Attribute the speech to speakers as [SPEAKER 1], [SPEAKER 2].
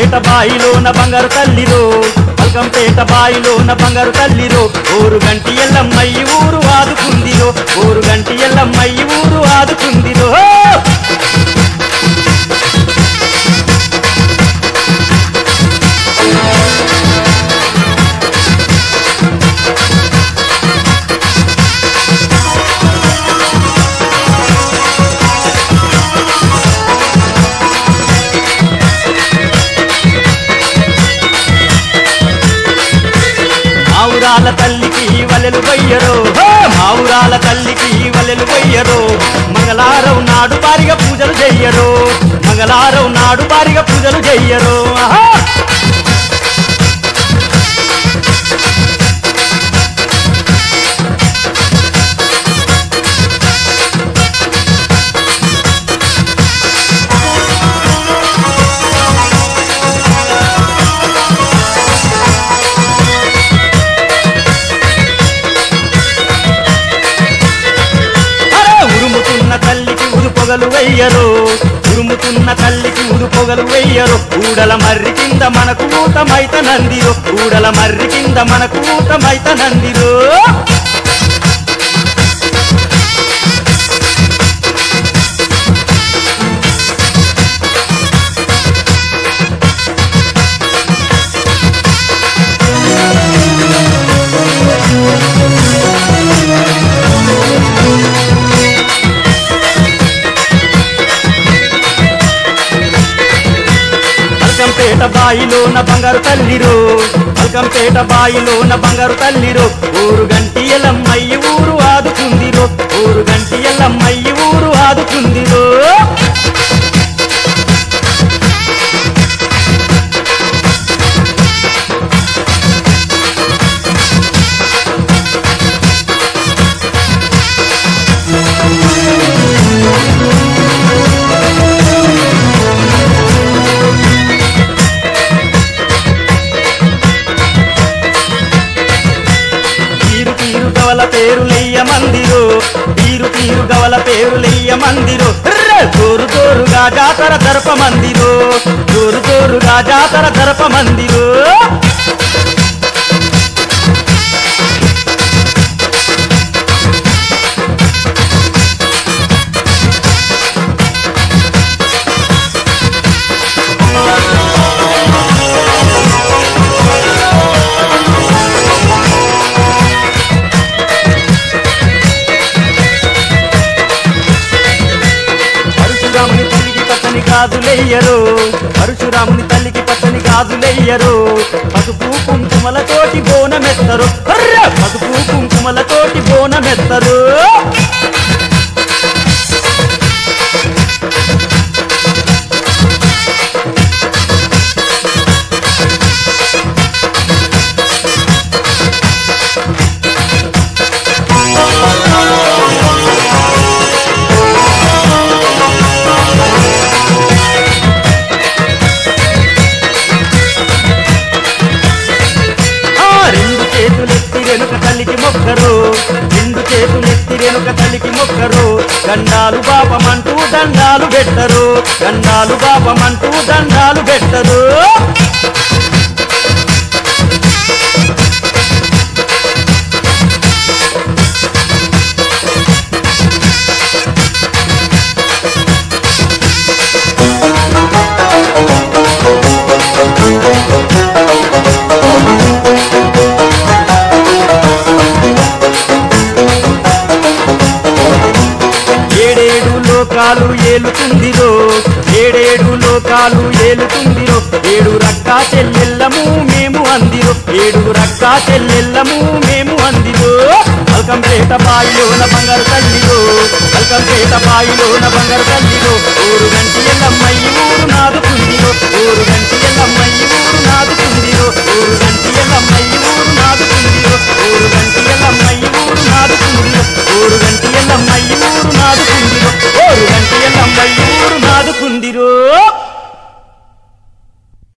[SPEAKER 1] పల్కంపేట బాయిలోన బంగారు తల్లిరో పల్కంపేట బాయిలోన బంగారు తల్లిరో ఊరు గంటి ఎల్లమ్మయ్యి ఊరు ఆదుకుందిరో ఊరు గంటి ఎల్లమ్మయ్యి ఊరు ఆదుకుందిరో మావురాల తల్లికి వలెలు వయ్యరో హో! మావురాల తల్లికి వలెలు వయ్యరో మంగళారం నాడు పారిగా పూజలు చెయ్యరో మంగళారం నాడు పారిగా పూజలు చెయ్యరో ఆహా! అరే ఉరుముతున్న తల్లికి ఉదు పొగలు వెయ్యరు ఉరుముతున్న తల్లికి ఉదు పొగలు వెయ్యరు ఊడల మర్రి కింద మనకు ఊతమైత నందిరో ఊడల మర్రి కింద మనకు ఊతమైత నందిరో పల్కంపేట బాయిలోన బంగారు తల్లిరో పల్కంపేట బాయిలోన బంగారు తల్లిరో ఊరు గంటి ఎల్లమ్మయ్యి ఊరు ఆదుకుందిరో ఊరు గంటి ఎల్లమ్మయ్యి ఊరు ఆదుకుందిరో తీరు తీరు గవల పేరులెయ్య మందిరో తీరు తీరు గవల పేరులెయ్య మందిరో ర్ర! జోరు జోరుగా జాతర దర్ప మందిరో జోరు జోరుగా జాతర దర్ప మందిరో పరశురాముని తల్లికి పచ్చని గాజులెయ్యరు పరశురాముని తల్లికి పచ్చని గాజులెయ్యరు పసుపు కుంకుమలతోటి బోనమెత్తరు హర్ర! పసుపు కుంకుమలతోటి బోనమెత్తరు ఆ రెండు చేతులెత్తి వెనుక తల్లికి మొక్కరు రెండు చేతులెత్తి వెనుక తల్లికి మొక్కరు గండాలు పాపమంటూ దండాలు పెట్టరు గండాలు పాపమంటూ దండాలు పెట్టరు ఏడేడు లోకాలు ఏలుతుందిరో ఏడేడు లోకాలు ఏలుతుందిరో ఏడు రక్కా చెల్లెల్లము మేము అందిరో ఏడు రక్కా చెల్లెల్లము మేము అందిరో అల్కంపేట బాయిలోన బంగారు తల్లిరో అల్కంపేట బాయిలోన బంగారు తల్లిరో ఊరు గంటి ఎల్లమ్మయ్యి ఊరు నాదుకుందిరో ఊరు గంటి ఎల్లమ్మయ్యి ఊరు నాదుకుందిరో ఊరు గంటి ఎల్లమ్మయ్యి ఊరు నాదుకుందిరో ఊరు గంటి ఎల్లమ్మయ్యి ఊరు నాదుకుందిరో ఊరు గంటి